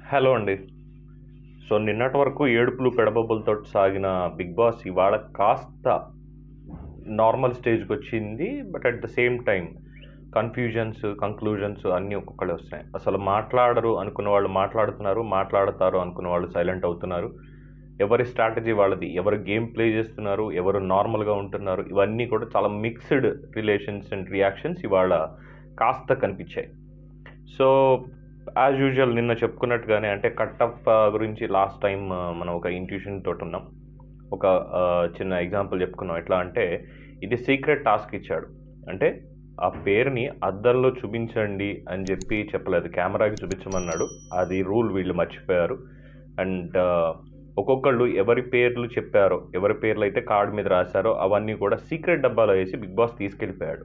hello అండి so నిన్నటి వరకు ఏడుపులు పెడబొబ్బలతో సాగిన బిగ్ బాస్ ఇవాళ కాస్త నార్మల్ స్టేజ్కి వచ్చింది but at the same time confusions conclusions అన్నీ ఒక్కొక్కళ్ళు వస్తున్నాయి అసలు మాట్లాడరు అనుకున్న వాళ్ళు మాట్లాడుతున్నారు మాట్లాడతారు అనుకున్న వాళ్ళు సైలెంట్ అవుతున్నారు ఎవరి స్ట్రాటజీ వాళ్ళది ఎవరు గేమ్ ప్లే చేస్తున్నారు ఎవరు నార్మల్గా ఉంటున్నారు ఇవన్నీ కూడా చాలా మిక్స్డ్ రిలేషన్స్ అండ్ రియాక్షన్స్ ఇవాళ కాస్త కనిపించాయి సో యాజ్ యూజువల్ నిన్న చెప్పుకున్నట్టుగానే అంటే కట్టప్ గురించి లాస్ట్ టైం మనం ఒక ఇంట్యూషన్ తోటి ఉన్నాం ఒక ఆ, చిన్న ఎగ్జాంపుల్ చెప్పుకున్నాం ఎట్లా అంటే ఇది సీక్రెట్ టాస్క్ ఇచ్చాడు అంటే ఆ పేరుని అద్దంలో చూపించండి అని చెప్పి చెప్పలేదు కెమెరాకి చూపించమన్నాడు అది రూల్ వీళ్ళు మర్చిపోయారు అండ్ ఒక్కొక్కళ్ళు ఎవరి పేర్లు చెప్పారో ఎవరి పేర్లు అయితే కార్డు మీద రాశారో అవన్నీ కూడా సీక్రెట్ డబ్బాలో వేసి బిగ్ బాస్ తీసుకెళ్ళిపోయాడు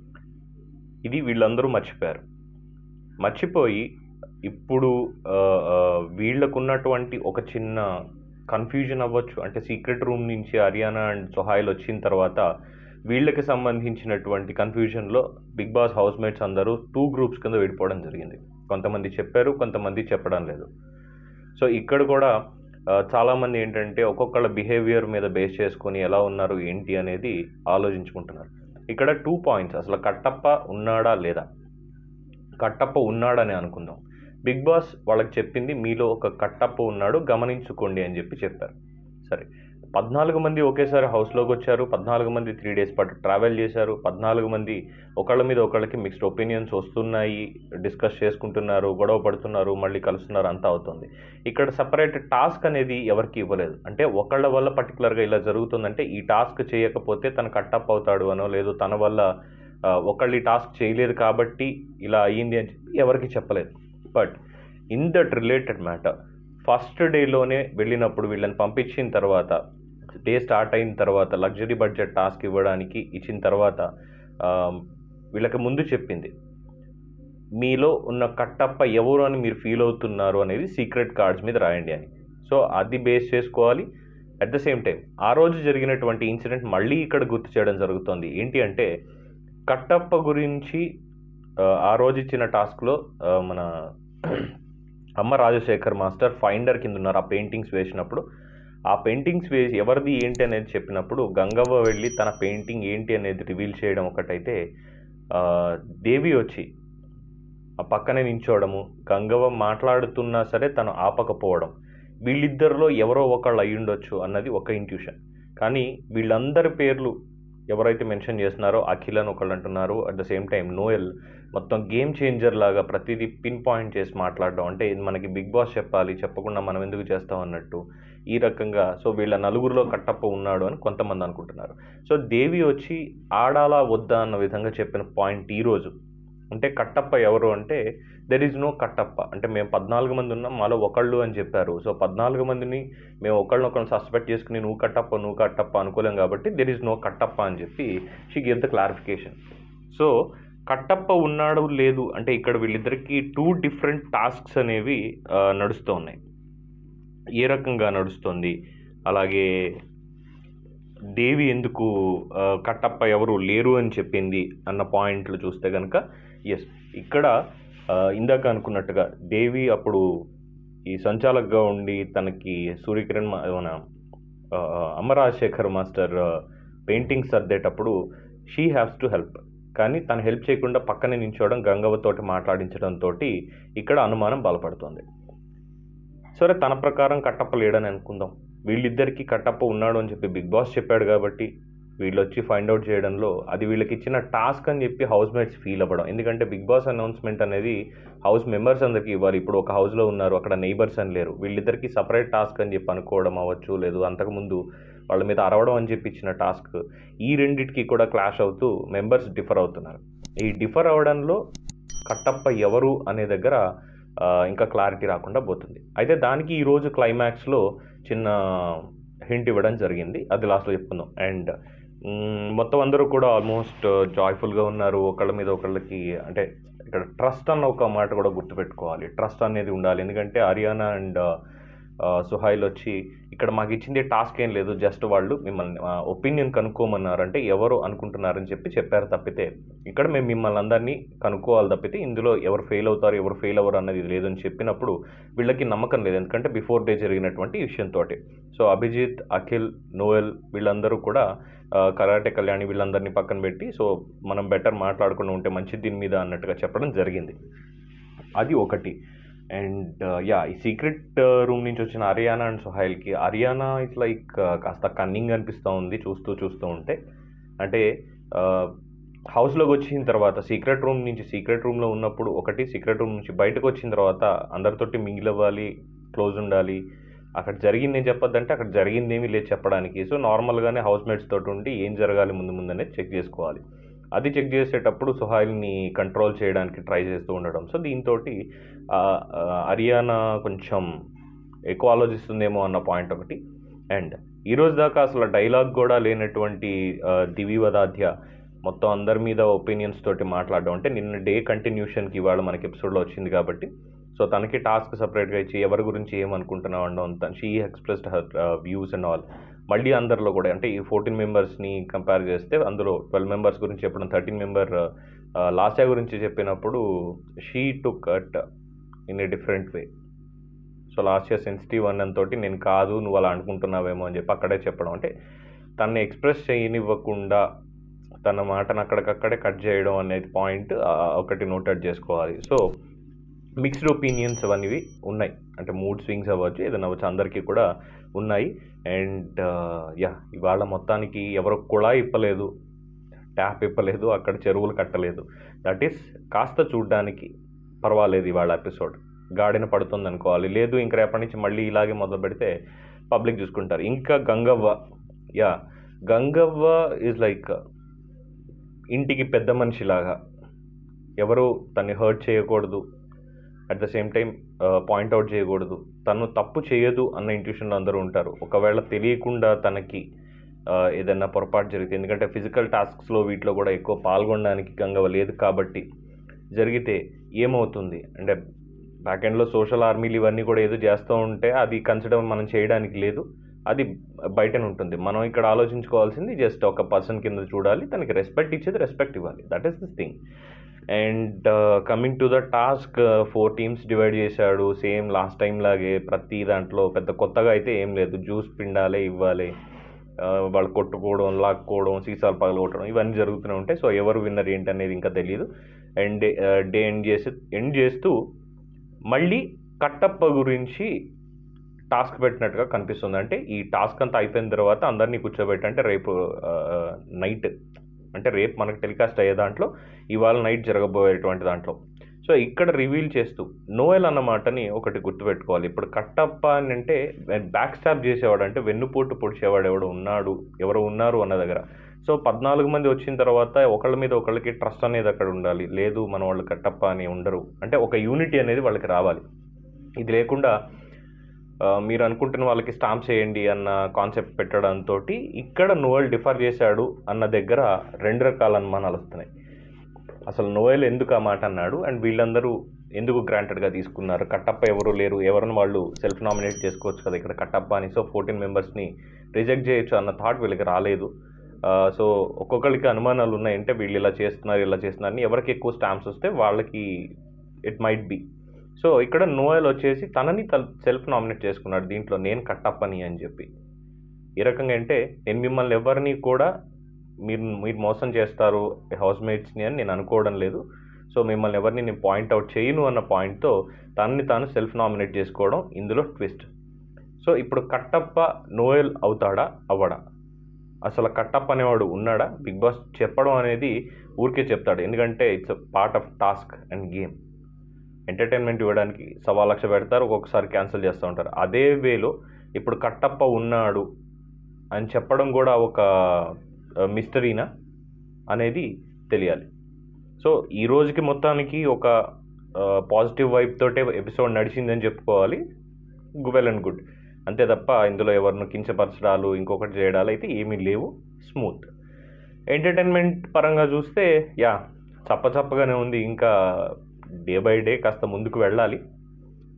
ఇది వీళ్ళందరూ మర్చిపోయారు మర్చిపోయి ఇప్పుడు ఆ, ఆ, వీళ్ళకున్నటువంటి ఒక చిన్న కన్ఫ్యూజన్ అవ్వచ్చు అంటే సీక్రెట్ రూమ్ నుంచి హర్యానా అండ్ సొహాయిల్ వచ్చిన తర్వాత వీళ్ళకి సంబంధించినటువంటి కన్ఫ్యూజన్లో బిగ్ బాస్ హౌస్ మేట్స్ అందరూ టూ గ్రూప్స్ కింద విడిపోవడం జరిగింది కొంతమంది చెప్పారు కొంతమంది చెప్పడం లేదు సో ఇక్కడ కూడా ఆ, చాలామంది ఏంటంటే ఒక్కొక్కళ్ళ బిహేవియర్ మీద బేస్ చేసుకొని ఎలా ఉన్నారు ఏంటి అనేది ఆలోచించుకుంటున్నారు ఇక్కడ టూ పాయింట్స్ అసలు కట్టప్ప ఉన్నాడా లేదా కట్టప్ప ఉన్నాడని అనుకుందాం బిగ్ బాస్ వాళ్ళకి చెప్పింది మీలో ఒక కట్టప్ప ఉన్నాడు గమనించుకోండి అని చెప్పి చెప్పారు సరే పద్నాలుగు మంది ఒకేసారి హౌస్లోకి వచ్చారు పద్నాలుగు మంది త్రీ డేస్ పాటు ట్రావెల్ చేశారు పద్నాలుగు మంది ఒకళ్ళ మీద ఒకళ్ళకి మిక్స్డ్ ఒపీనియన్స్ వస్తున్నాయి డిస్కస్ చేసుకుంటున్నారు గొడవ పడుతున్నారు మళ్ళీ కలుస్తున్నారు అంతా అవుతుంది ఇక్కడ సపరేట్ టాస్క్ అనేది ఎవరికి ఇవ్వలేదు అంటే ఒకళ్ళ వల్ల పర్టికులర్గా ఇలా జరుగుతుందంటే ఈ టాస్క్ చేయకపోతే తను కట్టప్ అవుతాడు అనో లేదు తన వల్ల ఆ, ఒకళ్ళు ఈ టాస్క్ చేయలేదు కాబట్టి ఇలా అయ్యింది అని చెప్పి ఎవరికి చెప్పలేదు but in that related matter first డేలోనే వెళ్ళినప్పుడు వీళ్ళని పంపించిన తర్వాత డే స్టార్ట్ అయిన తర్వాత లగ్జరీ బడ్జెట్ టాస్క్ ఇవ్వడానికి ఇచ్చిన తర్వాత ఆ, వీళ్ళకి ముందు చెప్పింది మీలో ఉన్న కట్టప్ప ఎవరు అని మీరు ఫీల్ అవుతున్నారు అనేది సీక్రెట్ కార్డ్స్ మీద రాయండి అని సో అది బేస్ చేసుకోవాలి అట్ ద సేమ్ టైం ఆ రోజు జరిగినటువంటి ఇన్సిడెంట్ మళ్ళీ ఇక్కడ గుర్తు చేయడం జరుగుతుంది ఏంటి అంటే కట్టప్ప గురించి ఆ, ఆ రోజు ఇచ్చిన టాస్క్లో ఆ, మన అమ్మ రాజశేఖర్ మాస్టర్ ఫైండర్ కింద ఉన్నారు ఆ పెయింటింగ్స్ వేసినప్పుడు ఆ పెయింటింగ్స్ వేసి ఎవరిది ఏంటి అనేది చెప్పినప్పుడు గంగవ్వ వెళ్ళి తన పెయింటింగ్ ఏంటి అనేది రివీల్ చేయడం ఒకటైతే ఆ, దేవి వచ్చి ఆ పక్కనే నించోవడము గంగవ్వ మాట్లాడుతున్నా సరే తను ఆపకపోవడం వీళ్ళిద్దరిలో ఎవరో ఒకళ్ళు అయ్యుండొచ్చు అన్నది ఒక ఇంట్యూషన్ కానీ వీళ్ళందరి పేర్లు ఎవరైతే మెన్షన్ చేస్తున్నారో అఖిల్ అని ఒకళ్ళు అంటున్నారు at the same time Noel మొత్తం గేమ్ చేంజర్ లాగా ప్రతిదీ పిన్ పాయింట్ చేసి మాట్లాడడం అంటే ఇది మనకి బిగ్ బాస్ చెప్పాలి చెప్పకుండా మనం ఎందుకు చేస్తాం అన్నట్టు ఈ రకంగా సో వీళ్ళ నలుగురిలో కట్టప్ప ఉన్నాడు అని కొంతమంది అనుకుంటున్నారు సో దేవి వచ్చి ఆడాలా వద్దా అన్న విధంగా చెప్పిన పాయింట్ ఈరోజు అంటే కట్టప్ప ఎవరు అంటే దెర్ ఈజ్ నో కట్టప్ప అంటే మేము పద్నాలుగు మంది ఉన్నాం మాలో ఒకళ్ళు అని చెప్పారు సో పద్నాలుగు మందిని మేము ఒకళ్ళనొకళ్ళు సస్పెక్ట్ చేసుకుని నువ్వు కట్టప్ప నువ్వు కట్టప్ప అనుకోలేం కాబట్టి దెర్ ఈజ్ నో కట్టప్ప అని చెప్పి she give the clarification so Kattappa ఉన్నాడు లేదు అంటే ఇక్కడ వీళ్ళిద్దరికి టూ డిఫరెంట్ టాస్క్స్ అనేవి ఆ, నడుస్తూ ఉన్నాయి ఏ రకంగా నడుస్తుంది అలాగే దేవి ఎందుకు ఆ, కట్టప్ప ఎవరు లేరు అని చెప్పింది అన్న పాయింట్లు చూస్తే కనుక ఎస్ ఇక్కడ ఆ, ఇందాక అనుకున్నట్టుగా దేవి అప్పుడు ఈ సంచాలకుగా ఉండి తనకి సూర్యకిరణ్ మా- మన ఆ, అమరాజశేఖర్ మాస్టర్ పెయింటింగ్స్ సర్దేటప్పుడు షీ హ్యావ్స్ టు హెల్ప్ కానీ తను హెల్ప్ చేయకుండా పక్కనే నించోవడం గంగవ్వతోటి మాట్లాడించడంతో ఇక్కడ అనుమానం బలపడుతుంది సరే తన ప్రకారం కట్టప్ప లేడని అనుకుందాం వీళ్ళిద్దరికీ కట్టప్ప ఉన్నాడు అని చెప్పి బిగ్ బాస్ చెప్పాడు కాబట్టి వీళ్ళు వచ్చి ఫైండ్ అవుట్ చేయడంలో అది వీళ్ళకి ఇచ్చిన టాస్క్ అని చెప్పి హౌస్ మేట్స్ ఫీల్ అవ్వడం ఎందుకంటే బిగ్ బాస్ అనౌన్స్మెంట్ అనేది హౌస్ మెంబర్స్ అందరికీ ఇవ్వాలి ఇప్పుడు ఒక హౌస్లో ఉన్నారు అక్కడ నైబర్స్ అని లేరు వీళ్ళిద్దరికీ సపరేట్ టాస్క్ అని చెప్పి అనుకోవడం అవ్వచ్చు లేదు అంతకుముందు వాళ్ళ మీద అరవడం అని చెప్పి ఇచ్చిన టాస్క్ ఈ రెండిటికి కూడా క్లాష్ అవుతూ మెంబర్స్ డిఫర్ అవుతున్నారు ఈ డిఫర్ అవడంలో కట్టప్ప ఎవరు అనే దగ్గర ఆ, ఇంకా క్లారిటీ రాకుండా పోతుంది అయితే దానికి ఈరోజు క్లైమాక్స్లో చిన్న హింట్ ఇవ్వడం జరిగింది అది లాస్ట్లో చెప్పుకుందాం అండ్ మొత్తం అందరూ కూడా ఆల్మోస్ట్ జాయ్ఫుల్గా ఉన్నారు ఒకళ్ళ మీద ఒకళ్ళకి అంటే ఇక్కడ ట్రస్ట్ అన్న ఒక మాట కూడా గుర్తుపెట్టుకోవాలి ట్రస్ట్ అనేది ఉండాలి ఎందుకంటే హర్యానా అండ్ ఆ, సుహైల్ వచ్చి ఇక్కడ మాకు ఇచ్చింది టాస్క్ ఏం లేదు జస్ట్ వాళ్ళు మిమ్మల్ని ఒపీనియన్ కనుక్కోమన్నారు అంటే ఎవరు అనుకుంటున్నారని చెప్పి చెప్పారు తప్పితే ఇక్కడ మేము మిమ్మల్ని అందరినీ కనుక్కోవాలి తప్పితే ఇందులో ఎవరు ఫెయిల్ అవుతారు ఎవరు ఫెయిల్ అవ్వరు అన్నది లేదని చెప్పినప్పుడు వీళ్ళకి నమ్మకం లేదు ఎందుకంటే బిఫోర్ డే జరిగినటువంటి విషయంతో సో అభిజిత్ అఖిల్ నోయల్ వీళ్ళందరూ కూడా ఆ, కరాటే కళ్యాణి వీళ్ళందరినీ పక్కన పెట్టి సో మనం బెటర్ మాట్లాడకుండా ఉంటే మంచిది దీని మీద అన్నట్టుగా చెప్పడం జరిగింది అది ఒకటి అండ్ యా ఈ సీక్రెట్ రూమ్ నుంచి వచ్చిన హర్యానా అండ్ సుహైల్కి హర్యానా ఇట్స్ లైక్ కాస్త కన్నింగ్ అనిపిస్తూ ఉంది చూస్తూ చూస్తూ ఉంటే అంటే హౌస్లోకి వచ్చిన తర్వాత సీక్రెట్ రూమ్ నుంచి సీక్రెట్ రూమ్లో ఉన్నప్పుడు ఒకటి సీక్రెట్ రూమ్ నుంచి బయటకు వచ్చిన తర్వాత అందరితోటి మింగిల్ అవ్వాలి క్లోజ్ ఉండాలి అక్కడ జరిగింది ఏం చెప్పొద్దంటే అక్కడ జరిగింది ఏమీ లేదు చెప్పడానికి సో నార్మల్గానే హౌస్ మేట్స్ తోటి ఉండి ఏం జరగాలి ముందు ముందు అనేది చెక్ చేసుకోవాలి అది చెక్ చేసేటప్పుడు సుహాయిల్ని కంట్రోల్ చేయడానికి ట్రై చేస్తూ ఉండడం సో దీంతో హర్యానా కొంచెం ఎక్కువ ఆలోచిస్తుందేమో అన్న పాయింట్ ఒకటి అండ్ ఈ రోజు దాకా అసలు డైలాగ్ కూడా లేనటువంటి ఆ, దివి వదాధ్య మొత్తం అందరి మీద ఒపీనియన్స్ తోటి మాట్లాడడం అంటే నిన్న డే కంటిన్యూషన్కి ఇవాళ మనకి ఎపిసోడ్లో వచ్చింది కాబట్టి సో తనకి టాస్క్ సపరేట్గా ఇచ్చి ఎవరి గురించి ఏమనుకుంటున్నావు అనడం తను she expressed her views and all మళ్ళీ అందరిలో కూడా అంటే ఈ ఫోర్టీన్ మెంబర్స్ని కంపేర్ చేస్తే అందులో ట్వెల్వ్ మెంబర్స్ గురించి చెప్పడం థర్టీన్ మెంబర్ లాస్ట్ ఇయర్ గురించి చెప్పినప్పుడు she to cut in a different way so last year sensitive అన్నంతోటి నేను కాదు నువ్వు అలా అనుకుంటున్నావేమో అని చెప్పి అక్కడే చెప్పడం అంటే తనని ఎక్స్ప్రెస్ చేయనివ్వకుండా తన మాటను అక్కడికక్కడే కట్ చేయడం అనేది పాయింట్ ఒకటి నోటెడ్ చేసుకోవాలి సో మిక్స్డ్ ఒపీనియన్స్ అవన్నీ ఉన్నాయి అంటే మూడ్ స్వింగ్స్ అవ్వచ్చు ఏదైనా అవ్వచ్చు అందరికీ కూడా ఉన్నాయి అండ్ యా ఇవాళ మొత్తానికి ఎవరు కూడా ఇప్పలేదు ట్యాప్ ఇప్పలేదు అక్కడ చెరువులు కట్టలేదు దట్ ఈస్ కాస్త చూడ్డానికి పర్వాలేదు ఇవాళ ఎపిసోడ్ గాడిన పడుతుంది అనుకోవాలి లేదు ఇంక రేపటి నుంచి మళ్ళీ ఇలాగే మొదలు పెడితే పబ్లిక్ చూసుకుంటారు ఇంకా Gangavva yeah Gangavva is like ఇంటికి పెద్ద మనిషిలాగా ఎవరు తన్ని హర్ట్ చేయకూడదు at the same time point out చేయకూడదు తను తప్పు చేయదు అన్న ఇంట్యూషన్లో అందరూ ఉంటారు ఒకవేళ తెలియకుండా తనకి ఆ, ఏదైనా పొరపాటు జరిగితే ఎందుకంటే ఫిజికల్ టాస్క్స్లో వీటిలో కూడా ఎక్కువ పాల్గొనడానికి గంగవ లేదు కాబట్టి జరిగితే ఏమవుతుంది అంటే బ్యాక్ ఎండ్లో సోషల్ ఆర్మీలు ఇవన్నీ కూడా ఏదో చేస్తూ ఉంటే అది కన్సిడర్ మనం చేయడానికి లేదు అది బయటనే ఉంటుంది మనం ఇక్కడ ఆలోచించుకోవాల్సింది జస్ట్ ఒక పర్సన్ కింద చూడాలి తనకి రెస్పెక్ట్ ఇచ్చేది రెస్పెక్ట్ ఇవ్వాలి that is this thing and coming to the task four teams divide చేశాడు సేమ్ లాస్ట్ టైం లాగే ప్రతి దాంట్లో పెద్ద కొత్తగా అయితే ఏం లేదు జ్యూస్ పిండాలి ఇవ్వాలి ఆ, వాళ్ళు కొట్టుకోవడం లాక్కోవడం సీసాలు పగలగొట్టడం ఇవన్నీ జరుగుతూనే ఉంటాయి సో ఎవరు విన్నర్ ఏంటి అనేది ఇంకా తెలియదు అండ్ డే ఎండ్ చేసి ఎండ్ చేస్తూ మళ్ళీ కట్టప్ప గురించి టాస్క్ పెట్టినట్టుగా కనిపిస్తుంది అంటే ఈ టాస్క్ అంతా అయిపోయిన తర్వాత అందరినీ కూర్చోబెట్టి అంటే రేపు నైట్ అంటే రేపు మనకు టెలికాస్ట్ అయ్యే దాంట్లో ఇవాళ నైట్ జరగబోయేటువంటి దాంట్లో సో ఇక్కడ రివీల్ చేస్తూ నోయల్ అన్న మాటని ఒకటి గుర్తుపెట్టుకోవాలి ఇప్పుడు కట్టప్ప అని అంటే బ్యాక్ స్టాప్ చేసేవాడు అంటే వెన్నుపోటు పొడిచేవాడు ఎవడు ఉన్నాడు ఎవరు ఉన్నారు అన్న దగ్గర సో పద్నాలుగు మంది వచ్చిన తర్వాత ఒకళ్ళ మీద ఒకళ్ళకి ట్రస్ట్ అనేది అక్కడ ఉండాలి లేదు మన వాళ్ళు కట్టప్ప అని ఉండరు అంటే ఒక యూనిటీ అనేది వాళ్ళకి రావాలి ఇది లేకుండా ఆ, మీరు అనుకుంటున్న వాళ్ళకి స్టాంప్ చేయండి అన్న కాన్సెప్ట్ పెట్టడంతో ఇక్కడ నోయల్ డిఫర్ చేశాడు అన్న దగ్గర రెండు రకాల అనుమానాలు వస్తున్నాయి అసలు నోయల్ ఎందుకు ఆ మాట అన్నాడు అండ్ వీళ్ళందరూ ఎందుకు గ్రాంటెడ్గా తీసుకున్నారు కట్టప్ప ఎవరు లేరు ఎవరిని వాళ్ళు సెల్ఫ్ నామినేట్ చేసుకోవచ్చు కదా ఇక్కడ కట్టప్ప అని సో ఫోర్టీన్ మెంబర్స్ని రిజెక్ట్ చేయొచ్చు అన్న థాట్ వీళ్ళకి రాలేదు సో ఒక్కొక్కరికి అనుమానాలు ఉన్నాయంటే వీళ్ళు ఇలా చేస్తున్నారు ఇలా చేస్తున్నారు అని ఎవరికి ఎక్కువ స్టాంప్స్ వస్తే వాళ్ళకి ఇట్ మైట్ బి సో ఇక్కడ నోయల్ వచ్చేసి తనని సెల్ఫ్ నామినేట్ చేసుకున్నాడు దీంట్లో నేను కట్టప్పని అని చెప్పి ఈ రకంగా అంటే నేను మిమ్మల్ని ఎవరిని కూడా మీరు మీరు మోసం చేస్తారు హౌస్ మేట్స్ని అని నేను అనుకోవడం లేదు సో మిమ్మల్ని ఎవరిని నేను పాయింట్ అవుట్ చేయను అన్న పాయింట్తో తనని తాను సెల్ఫ్ నామినేట్ చేసుకోవడం ఇందులో ట్విస్ట్ సో ఇప్పుడు కట్టప్ప నోయల్ అవుతాడా అవ్వడా అసలు కట్టప్ప అనేవాడు ఉన్నాడా బిగ్ బాస్ చెప్పడం అనేది ఊరికే చెప్తాడు ఎందుకంటే it's part of task and game entertainment ఇవ్వడానికి సవా లక్ష పెడతారు ఒక్కొక్కసారి క్యాన్సిల్ చేస్తూ ఉంటారు అదే వేలో ఇప్పుడు కట్టప్ప ఉన్నాడు అని చెప్పడం కూడా ఒక మిస్టరీనా అనేది తెలియాలి సో ఈ రోజుకి మొత్తానికి ఒక పాజిటివ్ వైబ్ తోటే ఎపిసోడ్ నడిచిందని చెప్పుకోవాలి వెల్ అండ్ గుడ్ అంతే తప్ప ఇందులో ఎవరిని కించపరచడాలు ఇంకొకటి చేయడాలు అయితే ఏమీ లేవు స్మూత్ ఎంటర్టైన్మెంట్ పరంగా చూస్తే యా చప్ప చప్పగానే ఉంది ఇంకా డే బై డే కాస్త ముందుకు వెళ్ళాలి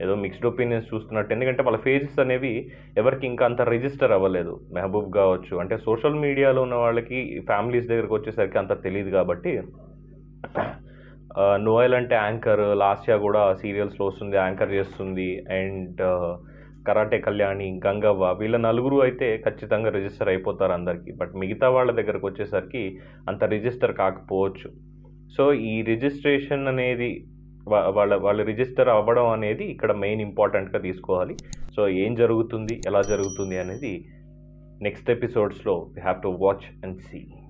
ఏదో మిక్స్డ్ ఒపీనియన్స్ చూస్తున్నట్టు ఎందుకంటే వాళ్ళ ఫేజెస్ అనేవి ఎవరికి ఇంకా అంత రిజిస్టర్ అవ్వలేదు మెహబూబ్ కావచ్చు అంటే సోషల్ మీడియాలో ఉన్న వాళ్ళకి ఫ్యామిలీస్ దగ్గరకు వచ్చేసరికి అంత తెలియదు కాబట్టి ఆ, నోయల్ అంటే యాంకర్ లాస్యా కూడా సీరియల్స్లో వస్తుంది యాంకర్ చేస్తుంది అండ్ కరాటే కళ్యాణి గంగవ్వ వీళ్ళ నలుగురు అయితే ఖచ్చితంగా రిజిస్టర్ అయిపోతారు అందరికీ బట్ మిగతా వాళ్ళ దగ్గరకు వచ్చేసరికి అంత రిజిస్టర్ కాకపోవచ్చు సో ఈ రిజిస్ట్రేషన్ అనేది వా- వాళ్ళ వాళ్ళ రిజిస్టర్ అవ్వడం అనేది ఇక్కడ మెయిన్ ఇంపార్టెంట్గా తీసుకోవాలి సో ఏం జరుగుతుంది ఎలా జరుగుతుంది అనేది నెక్స్ట్ ఎపిసోడ్స్లో we have to watch and see